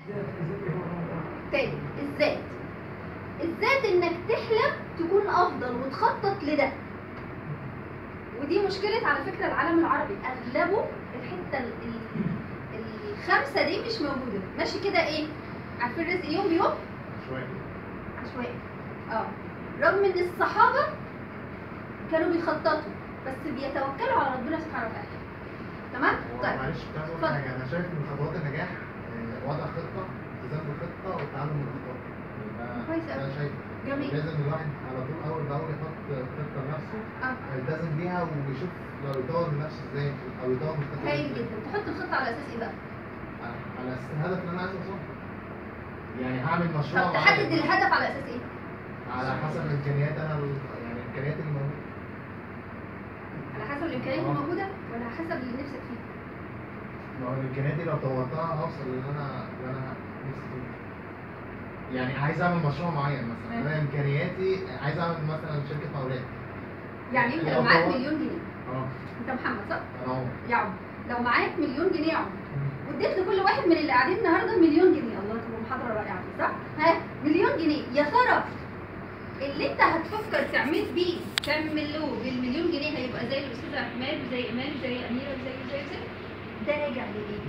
تاني الذات الذات انك تحلم تكون افضل وتخطط لده ودي مشكلة على فكرة العالم العربي اغلبه الحتة ال- ال- الخمسة دي مش موجودة ماشي كده ايه عارفين رزق يوم بيوم شوية عشوائي اه رغم ان الصحابة كانوا بيخططوا بس بيتوكلوا على ربنا سبحانه وتعالى تمام هو طيب معلش كنت عايز اقول اتفضل. حاجة أنا شايف إن خطوات النجاح آه، وضع خطة التزام بالخطة والتعلم من الأخطاء ده- كويس ده أوي. أنا شايف جميل لازم الواحد على طول أول بأول يحط خطة لنفسه اه يلتزم بيها ويشوف لو يطور من نفسه ازاي او يطور من خطته هايل ازاي جدا تحط الخطة على اساس ايه بقى على على اساس الهدف اللي انا عايز اوصله يعني هعمل مشروع طب تحدد معين الهدف على اساس ايه على حسب الامكانيات انا ال- يعني الامكانيات اللي موجوده على حسب الامكانيات آه. الموجودة ولا على حسب اللي نفسك فيه ما هو الامكانيات دي لو طورتها اوصل اللي انا اللي انا نفسي فيه يعني عايز اعمل مشروع معين مثلا مم. انا امكانياتي عايز اعمل مثلا شركه مقاولات يعني انت لو لو معاك طور- مليون جنيه اه انت محمد صح انا اهو يا عمر لو معاك مليون جنيه يا عمر واديت لكل واحد من اللي قاعدين النهارده مليون جنيه الله تبقى محاضره رائعه دي، صح ها مليون جنيه يا ترى اللي انت هتفكر تعمل بيه تعمله بالمليون جنيه هيبقى زي الاستاذ احمد وزي ايمان وزي اميره وزي زي زي ده راجع لايه؟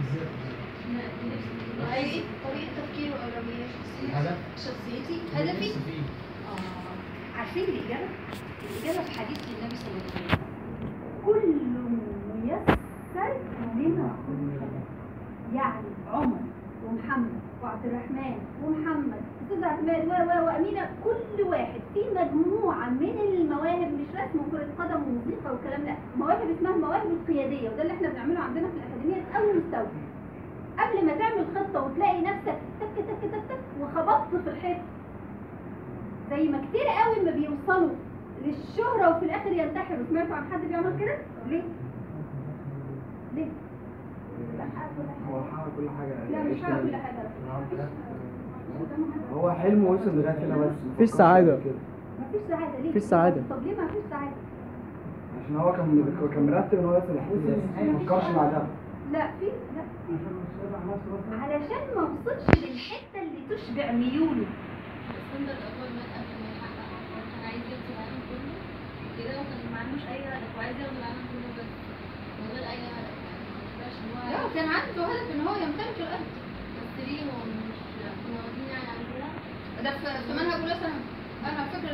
ايه طريقه تفكير واولويات الهدف شخصيتي هدفي نفسي فيه آه. عارفين الإجابة؟ الإجابة في حديث للنبي صلى الله عليه وسلم كل ميسر لما خلق يعني عمر ومحمد وعبد الرحمن ومحمد استاذ عثمان و و وامينه كل واحد في مجموعه من المواهب مش رسم وكره قدم وموسيقى والكلام ده مواهب اسمها المواهب القياديه وده اللي احنا بنعمله عندنا في الاكاديميه في اول مستوى قبل ما تعمل خطه وتلاقي نفسك تك تك تك تك وخبطت في الحيط زي ما كتير قوي ما بيوصلوا للشهرة وفي الآخر ينتحروا سمعتوا عن حد بيعمل كده؟ ليه؟ ليه؟ لا هو حاول كل حاجة لا مش فاهم كل يشتغل. حاجة هو حلمه وصل لغاية هنا بس مفيش سعادة. كده. مفيش سعادة ليه؟ مفيش سعادة. طب ليه مفيش سعادة؟ عشان هو كان كان مرتب ان هو يصل لحته بس ما فكرش بعدها لا في لا في علشان ما وصلش للحتة اللي تشبع ميوله السندر الأول مات قبل ما يحقق هو كان عايز ياخد العالم كله كده وكان ما عندوش أي هدف وعايز ياخد العالم كله بس من غير أي هدف يعني ما يبقاش إن هو لا كان عنده هدف ان هو يمتلك الارض بس ليه هو مش كنا واخدين يعني عن كده ده في في منهج اولى ثانوي انا فاكره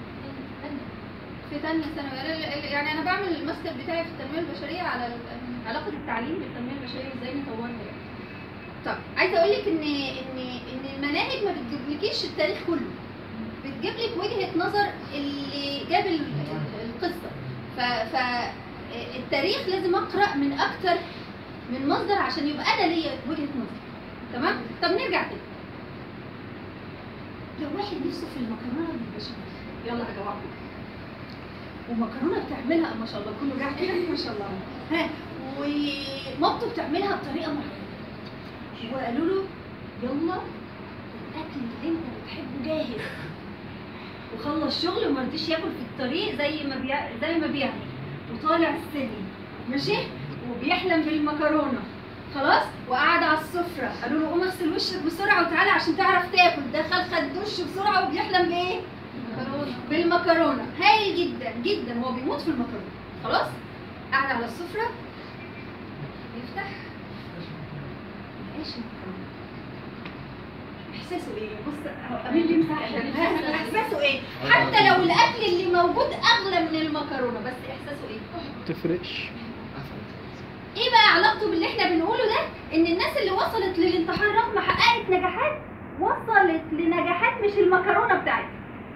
في تانية ثانوي أنا- يعني انا بعمل الماستر بتاعي في التنميه البشريه على ال- علاقه التعليم بالتنميه البشريه وازاي نطورها يعني. طب عايزه اقول لك ان ان ان المناهج ما بتجيبلكيش التاريخ كله بتجيب لك وجهه نظر اللي جاب ال- ال- القصه ف ف التاريخ لازم اقرا من اكتر من مصدر عشان يبقى انا ليا وجهه نظر تمام طب نرجع تاني لو واحد نفسه في المكرونه بالبشاميل يلا هجوعكم ومكرونه بتعملها ما شاء الله كله جاع كده ما شاء الله ها ومامته بتعملها بطريقه معينه وقالوا له يلا الاكل اللي انت بتحبه جاهز وخلص شغل وما رضيش ياكل في الطريق زي ما بيع... زي ما بيعمل وطالع السلم ماشي وبيحلم بالمكرونه خلاص وقعد على السفره قالوا له قوم اغسل وشك بسرعه وتعالى عشان تعرف تاكل دخل خد دش بسرعه وبيحلم بايه؟ مكرونة بالمكرونه هايل جدا جدا هو بيموت في المكرونه خلاص قاعد على السفره يفتح ايش المكرونه احساسه ايه بص هو امين لي مساحه احساسه ايه حتى لو الاكل اللي موجود اغلى من المكرونه بس احساسه ايه تفرقش ايه بقى علاقته باللي احنا بنقوله ده ان الناس اللي وصلت للانتحار رغم حققت نجاحات وصلت لنجاحات مش المكرونه بتاعتها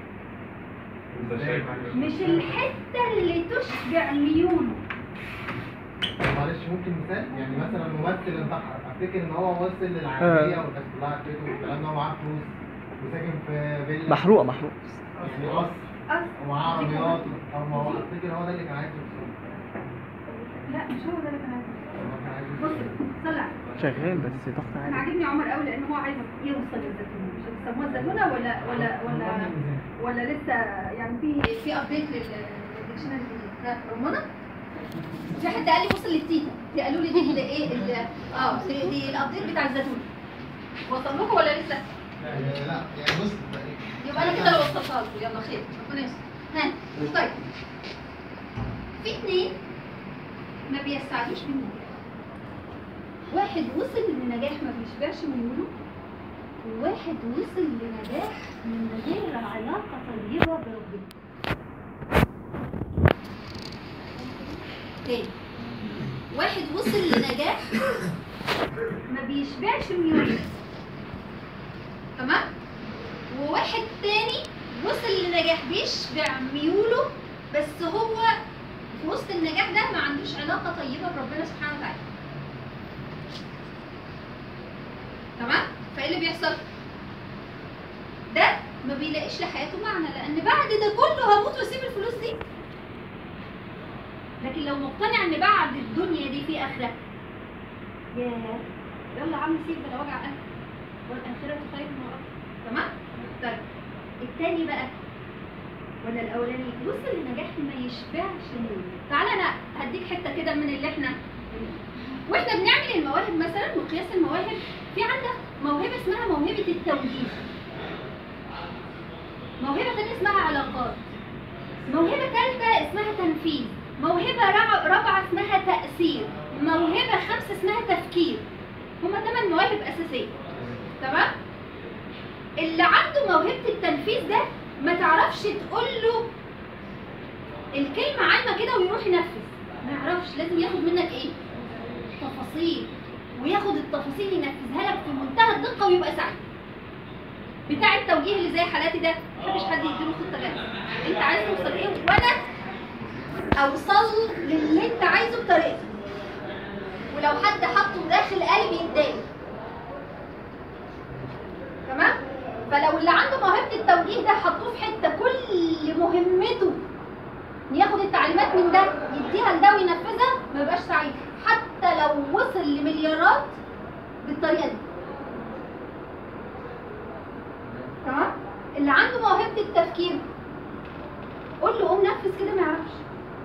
مش الحته اللي تشبع ميوله معلش ممكن مثال يعني مثلا ممثل انتحر افتكر ان هو ممثل للعالميه والناس كلها عرفته والكلام ده ومعاه فلوس وساكن في فيلا محروقة محروقة يعني قصر أصل ومعاه عربيات او ما هو افتكر هو ده اللي كان عايز يوصله لا مش هو ده اللي كان عايزه هو كان عايز بص يوصله. صلى على شغال بس ضغط انا عالي عاجبني عمر قوي لان هو عايز يوصل للزيتونه مش بيسموها الزيتونه ولا ولا ولا ولا لسه يعني في في ابديت للديكشنري الجديد ها رمانه في حد قال لي وصل للتيتا دي قالوا لي دي, دي ايه ال- اه دي, دي الابديت بتاع الزيتونه وصل لكم ولا لسه؟ يعني لا يعني بص يبقى انا كده اللي وصلتها لكم يلا خير ربنا يستر ها طيب في اتنين ما بيستعدوش بالنجاح واحد وصل لنجاح ما بيشبعش من يوله وواحد وصل لنجاح من غير علاقة طيبة بربنا تاني واحد وصل لنجاح ما بيشبعش من يوله تمام وواحد تاني وصل لنجاح بيشبع ميوله بس هو في وسط النجاح ده ما عندوش علاقة طيبة بربنا سبحانه وتعالى تمام فايه اللي بيحصل ده ما بيلاقيش لحياته معنى لان بعد ده كله هموت واسيب الفلوس دي لكن لو مقتنع ان بعد الدنيا دي في اخره ياه يلا يا عم سيب بلا وجع قلب والاخره خير من الأرض. تمام طيب التاني بقى ولا الاولاني وصل لنجاح ما يشبعش منه تعالى انا هديك حته كده من اللي احنا واحنا بنعمل المواهب مثلا مقياس المواهب في عندك موهبه اسمها موهبه التوجيه موهبه تانية اسمها علاقات موهبه ثالثه اسمها تنفيذ موهبه رع- رابعه اسمها تاثير موهبه خمسه اسمها تفكير هما ثمان مواهب اساسيه تمام اللي عنده موهبه التنفيذ ده ما تعرفش تقول له الكلمه عايمه كده ويروح ينفذ ما يعرفش لازم ياخد منك ايه تفاصيل وياخد التفاصيل ينفذها لك في منتهى الدقه ويبقى سعيد بتاع التوجيه اللي زي حالاتي ده ما بحبش حد يديله خطه جاهزه انت عايز توصل ايه وانا اوصل للي انت عايزه بطريقتي ولو حد حطه داخل قلبي يتضايق تمام فلو اللي عنده موهبه التوجيه ده حطوه في حته كل مهمته ياخد التعليمات من ده يديها لده وينفذها ما يبقاش سعيد حتى لو وصل لمليارات بالطريقه دي تمام اللي عنده موهبه التفكير قول له قوم نفذ كده ما يعرفش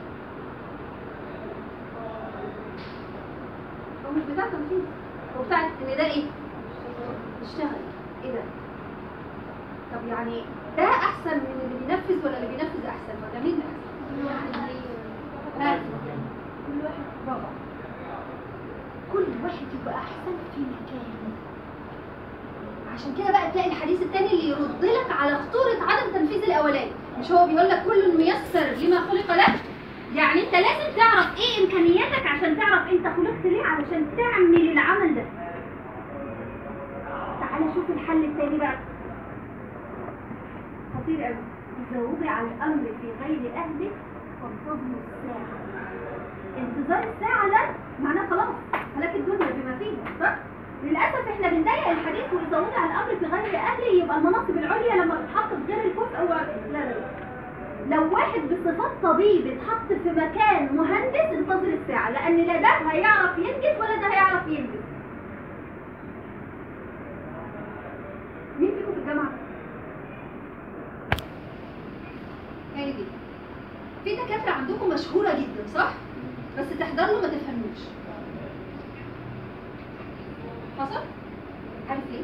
هو مش بتاع تنفيذ هو بتاع ان ده ايه اشتغل ايه ده طب يعني ده احسن من اللي بينفذ ولا اللي بينفذ احسن ولا مين احسن ها؟ كل واحد رابع كل واحد يبقى احسن في مكانه عشان كده بقى تلاقي الحديث التاني اللي يرد لك على خطورة عدم تنفيذ الأولاني مش هو بيقول لك كل ميسر لما خلق له يعني انت لازم تعرف ايه امكانياتك عشان تعرف انت خلقت ليه علشان تعمل العمل ده تعالى شوف الحل التاني بقى خطير قوي إذا وضع الأمر في غير أهله فانتظروا الساعة انتظار الساعة ده معناه خلاص هلاك الدنيا بما فيها صح؟ للأسف احنا بنضيق الحديث وإذا وضع الأمر في غير أهله يبقى المناصب العليا لما تتحط في غير الكفء أو لا لا لا لو واحد بصفات طبيب اتحط في مكان مهندس انتظر الساعة لأن لا ده هيعرف ينجز ولا ده هيعرف ينجز مين فيكم في الجامعة؟ هاي دي في دكاترة عندكم مشهورة جدا صح؟ بس تحضر له ما تفهموش حصل؟ عارف ليه؟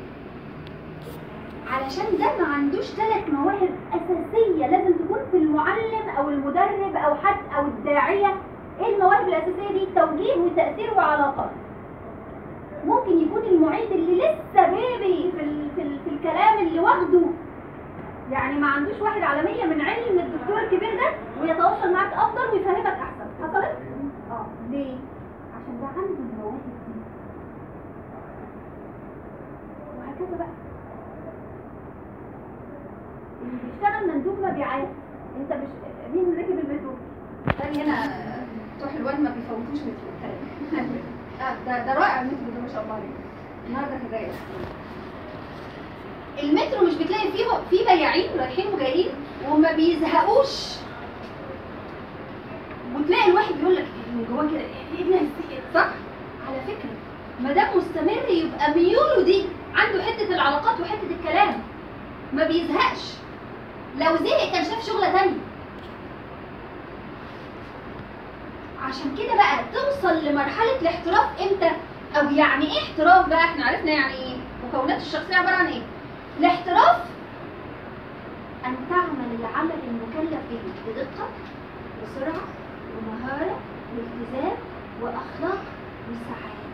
علشان ده ما عندوش ثلاث مواهب أساسية لازم تكون في المعلم أو المدرب أو حد أو الداعية إيه المواهب الأساسية دي؟ توجيه وتأثير وعلاقات ممكن يكون المعيد اللي لسه بيبي في, ال... في, ال... في الكلام اللي واخده يعني ما عندوش واحد على مية من علم الدكتور الكبير ده ويتواصل معاك افضل ويفهمك احسن حصلت؟ اه ليه؟ عشان ده عنده المواهب دي وهكذا بقى اللي بيشتغل مندوب مبيعات انت مش مين ركب المترو؟ تاني هنا بتوع حلوان ما بيفوتوش مترو آه ده ده رائع المترو ده ما شاء الله عليه النهارده كان رايق المترو مش بتلاقي فيه في بياعين رايحين وجايين وما بيزهقوش وتلاقي الواحد بيقول لك من جواه كده ايه الناس دي صح على فكره ما دام مستمر يبقى ميوله دي عنده حته العلاقات وحته الكلام ما بيزهقش لو زهق كان شاف شغله تانية عشان كده بقى توصل لمرحله الاحتراف امتى او يعني ايه احتراف بقى احنا عرفنا يعني ايه مكونات الشخصيه عباره عن ايه الاحتراف ان تعمل العمل المكلف به بدقه وسرعه ومهاره والتزام واخلاق وسعاده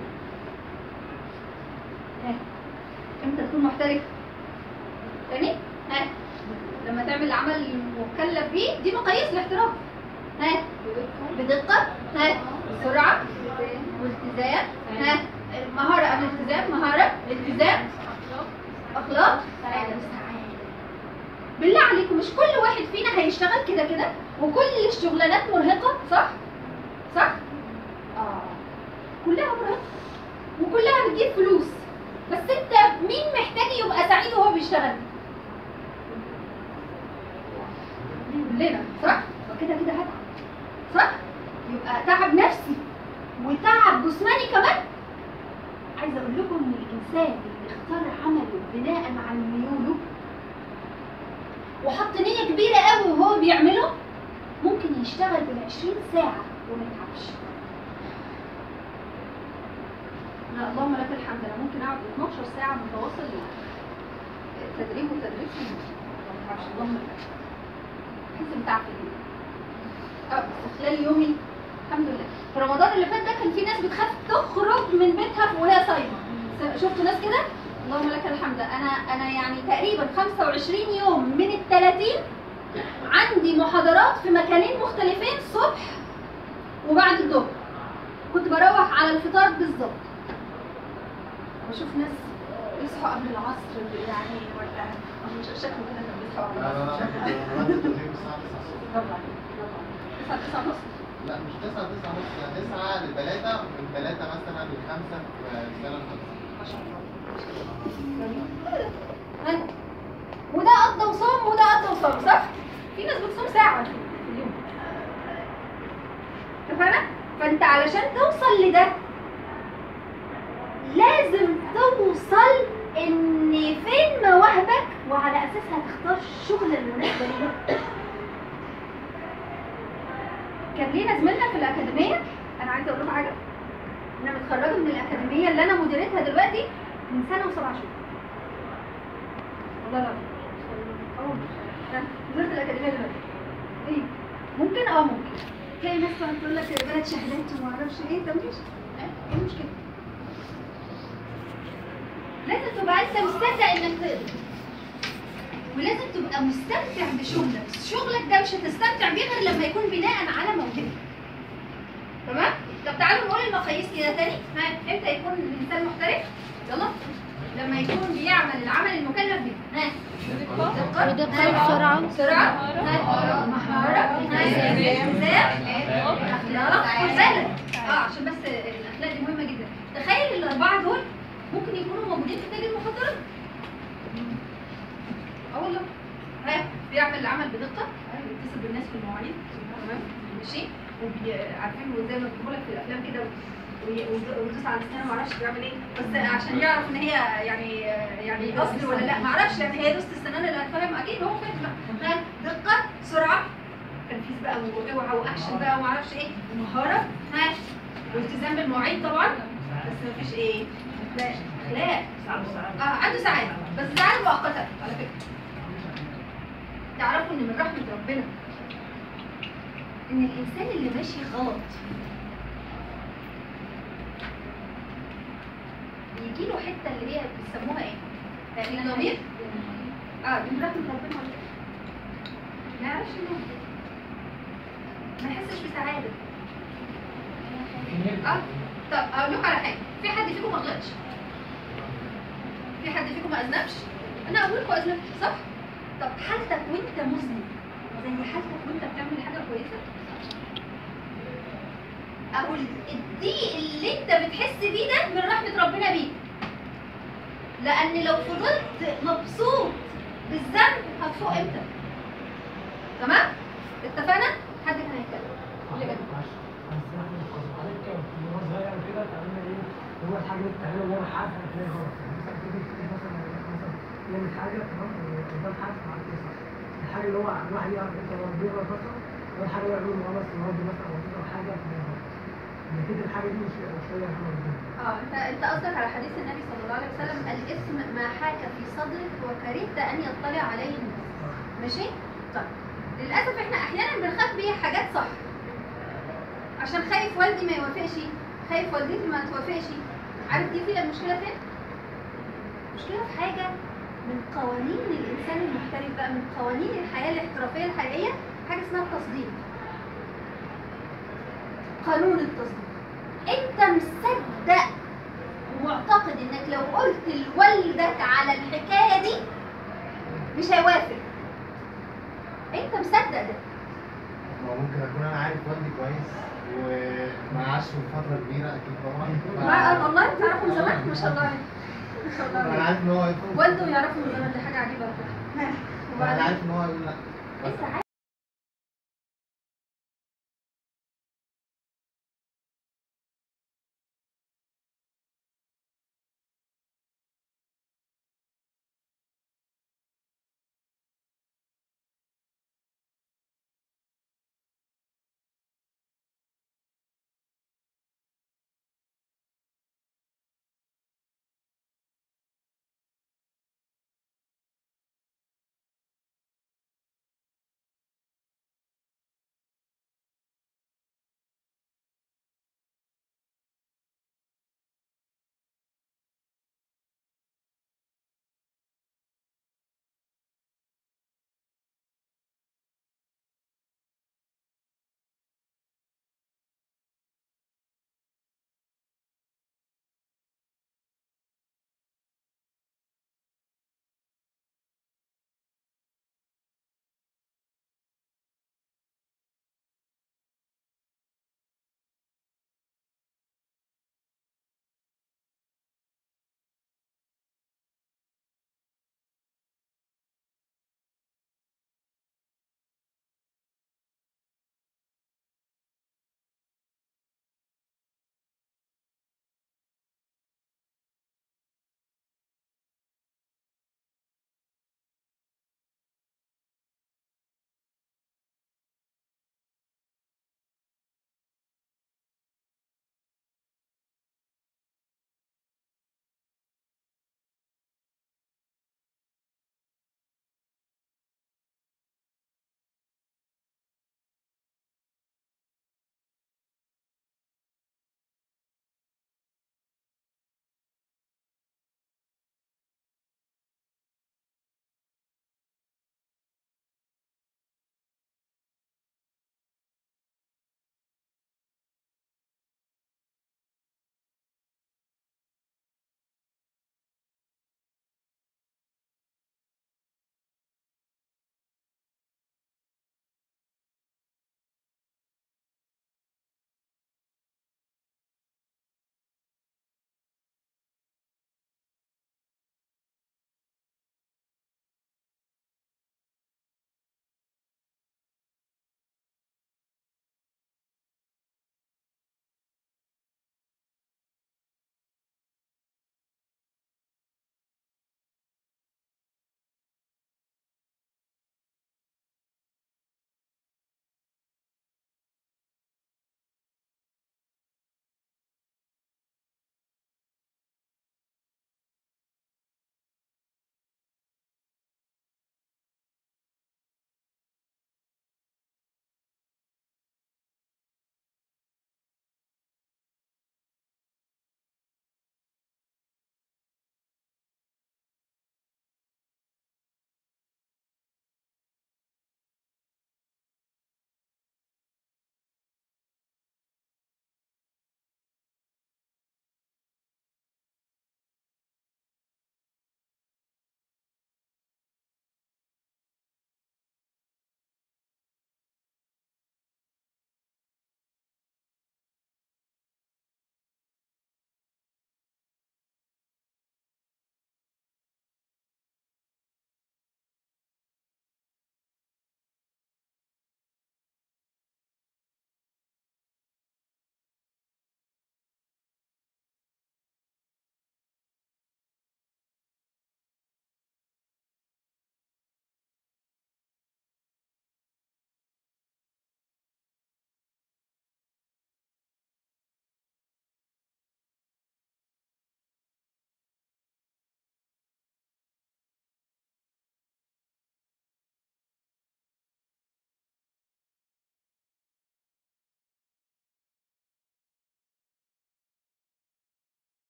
ها امتى تكون محترف تاني ها لما تعمل العمل المكلف بيه دي مقاييس الاحتراف ها بدقة ها سرعة والتزام ها مهارة قبل التزام مهارة التزام أخلاق سعادة بالله عليكم مش كل واحد فينا هيشتغل كده كده وكل الشغلانات مرهقة صح؟ صح؟ اه كلها مرهقة وكلها بتجيب فلوس بس انت مين محتاج يبقى سعيد وهو بيشتغل؟ كلنا صح؟ وكده كده هتعب صح؟ يبقى تعب نفسي وتعب جسماني كمان عايزه اقول لكم ان الانسان اللي اختار عمله بناء على ميوله وحط نيه كبيره قوي وهو بيعمله ممكن يشتغل بال 20 ساعه وما يتعبش لا اللهم لك الحمد انا ممكن اقعد 12 ساعه متواصل تدريب وتدريس ما اتعبش اللهم لك الحمد. احس بتعب في اليوم اه بس خلال يومي الحمد لله في رمضان اللي فات ده كان في ناس بتخاف تخرج من بيتها وهي صايمه س- شفتوا ناس كده اللهم لك الحمد انا انا يعني تقريبا 25 يوم من ال 30 عندي محاضرات في مكانين مختلفين الصبح وبعد الظهر كنت بروح على الفطار بالظبط بشوف ناس يصحوا قبل العصر يعني ولا مش شكله كده كانوا بيصحوا قبل لا لا لا العصر كنت بنزل التدريب الساعة 9 الصبح برافو عليك برافو عليك تسعة تسعة ونص لا مش 9 9 ونص 9 ل 3 من 3 مثلا ل 5 في السنة الخامسة ما شاء الله ما شاء الله جميل. ها؟ وده قضى وصام وده قضى وصام صح؟ في ناس بتصوم ساعة في اليوم اتفقنا؟ فانت علشان توصل لده لازم توصل ان فين مواهبك وعلى اساسها تختار الشغل المناسبة ليك كان لينا زميلنا في الأكاديمية أنا عايزة أقول لكم حاجة أنا متخرجة من الأكاديمية اللي أنا مديرتها دلوقتي من سنة وسبع شهور والله لا أه أنا مديرة الأكاديمية دلوقتي إيه ممكن أه ممكن تلاقي ناس تقعد تقول لك بلد شهادات وما أعرفش إيه طب ماشي إيه المشكلة؟ لازم تبقى أنت مصدق إنك تقدر ولازم تبقى مستمتع بشغلك شغلك ده مش هتستمتع بيه غير لما يكون بناء على موهبه تمام طب تعالوا نقول المقاييس كده تاني ها امتى يكون الانسان محترف يلا لما يكون بيعمل العمل المكلف به ها دقة بدقة ها؟ وسرعة. سرعة ها؟ مهارة ها؟ التزام اخلاق وسهلة اه عشان بس الاخلاق دي مهمة جدا تخيل الاربعة دول ممكن يكونوا موجودين في تاج المخدرات اه والله ها بيعمل العمل بدقه بيتصل بالناس في المواعيد تمام ماشي وعارفين وزي ما بيقولوا لك في الافلام كده وي- ويد- ويدوس على لسانه ما اعرفش بيعمل ايه بس عشان يعرف ان هي يعني يعني اصل ولا لا ما اعرفش يعني هي دوست السنان اللي هتفهم اكيد هو فاهم بقى ها دقه سرعه تنفيذ بقى واوعى واكشن بقى وما اعرفش ايه ومهاره ها والتزام بالمواعيد طبعا بس مفيش ايه اخلاق اخلاق اه عنده سعاده بس سعاده مؤقته على فكره تعرفوا ان من رحمه ربنا ان الانسان اللي ماشي غلط بيجي له حته اللي هي بيسموها ايه؟ تأنيب ضمير؟ اه دي من رحمه ربنا على فكرة. ما يعرفش ينام ما يحسش بسعاده اه طب اقول لكم على حاجه في حد فيكم ما غلطش في حد فيكم ما اذنبش انا اقول لكم اذنبت صح طب حالتك وانت مذنب زي حالتك وانت بتعمل حاجه كويسه اهو الضيق اللي انت بتحس بيه ده من رحمه ربنا بيك لان لو فضلت مبسوط بالذنب هتفوق امتى تمام اتفقنا حد كان هيتكلم اللي جنبك. هو الحاجة اللي بتعملها وهو عارف هتلاقي غلط يعني مثلا تيجي تيجي مثلا مثلا يعمل حاجة تمام قدام حد مع صح الحاجة اللي هو الواحد يعرف انت هو بيغلط مثلا اول حاجة هو يعمله ان هو بس يرد مثلا او يعمل حاجة تلاقيها غلط ان اكيد الحاجه دي مش مش هي اللي ربنا اه انت انت قصدك على حديث النبي صلى الله عليه وسلم الاسم ما حاك في صدرك وكرهت ان يطلع عليه الناس ماشي طيب للاسف احنا احيانا بنخبي حاجات صح عشان خايف والدي ما يوافقش خايف والدتي ما توافقش عارف دي فيها المشكله فين المشكله في حاجه من قوانين الانسان المحترف بقى من قوانين الحياه الاحترافيه الحقيقيه حاجه اسمها التصديق قانون التصديق انت مصدق ومعتقد انك لو قلت لوالدك على الحكايه دي مش هيوافق انت مصدق ده ما ممكن اكون انا عارف والدي كويس وما عاش من فتره كبيره اكيد طبعا ف- ما والله تعرفوا من زمان ما شاء الله عليه ما شاء الله انا عليه عارف ان هو يفهم والده يعرفوا من زمان دي حاجه عجيبه على فكرة. انا وبعدين عارف ان هو يقول لا انت عارف